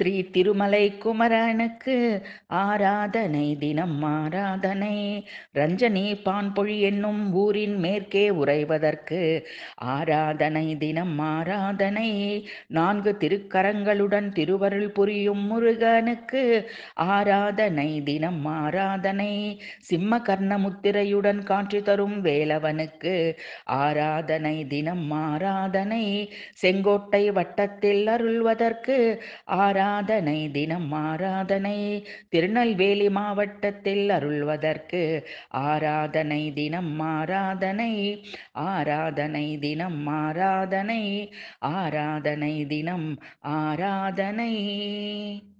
ஸ்ரீ திருமலை குமரனுக்கு ஆராதனை தினம் ஆராதனை ரஞ்சனி பான்பொழி என்னும் ஊரின் மேற்கே உறைவதற்கு ஆராதனை தினம் ஆராதனை நான்கு திருக்கரங்களுடன் திருவருள் புரியும் முருகனுக்கு ஆராதனை தினம் ஆராதனை சிம்ம கர்ண முத்திரையுடன் காட்சி தரும் வேலவனுக்கு ஆராதனை தினம் ஆராதனை செங்கோட்டை வட்டத்தில் அருள்வதற்கு ஆராதனை தினம் ஆராதனை திருநெல்வேலி மாவட்டத்தில் அருள்வதற்கு ஆராதனை தினம் ஆராதனை ஆராதனை தினம் ஆராதனை ஆராதனை தினம் ஆராதனை